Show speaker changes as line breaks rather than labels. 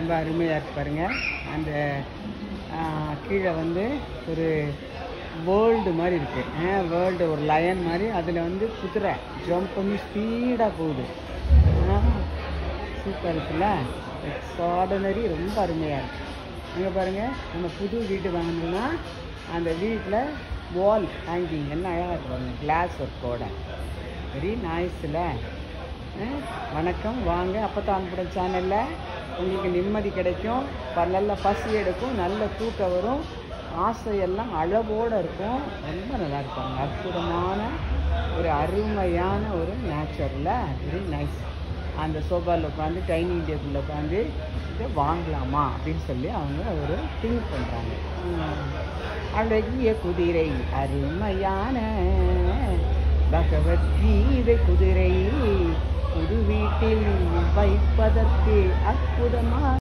ரொம்ப அருமையாக இருக்கு பாருங்க அந்த ஆ, கீழே வந்து ஒரு வேர்ல்டு மாதிரி இருக்குது வேர்ல்டு ஒரு லயன் மாதிரி அதில் வந்து குதிரை ஜம்ப் பண்ணி ஸ்பீடாக போகுது சூப்பர் இருக்குல்ல எக்ஸார்டினரி ரொம்ப அருமையாக இருக்குது அங்கே பாருங்கள் நம்ம புது வீடு வாங்கினோம்னா அந்த வீட்டில் வால் ஹேங்கிங் என்ன அழகாக இருக்கு பாருங்க கிளாஸ் ஒர்க்கோட வெரி நைஸில் வணக்கம் வாங்க அப்பத்தான் அன்புடன் சேனலில் உங்களுக்கு நிம்மதி கிடைக்கும் ப- நல்ல பசி எடுக்கும் நல்ல தூக்கம் வரும் ஆசையெல்லாம் அளவோடு இருக்கும் ரொம்ப நல்லா இருப்பாங்க அற்புதமான ஒரு அருமையான ஒரு நேச்சரில் வெரி நைஸ் அந்த சோஃபாவில் உட்காந்து டைனிங் டேபிளில் உட்காந்து இதை வாங்கலாமா அப்படின்னு சொல்லி அவங்க ஒரு திங்க் பண்ணுறாங்க அழகிய குதிரை அருமையான பகவத்கீதை குதிரை புது வீட்டில் வைப்பதற்கு அற்புதமாக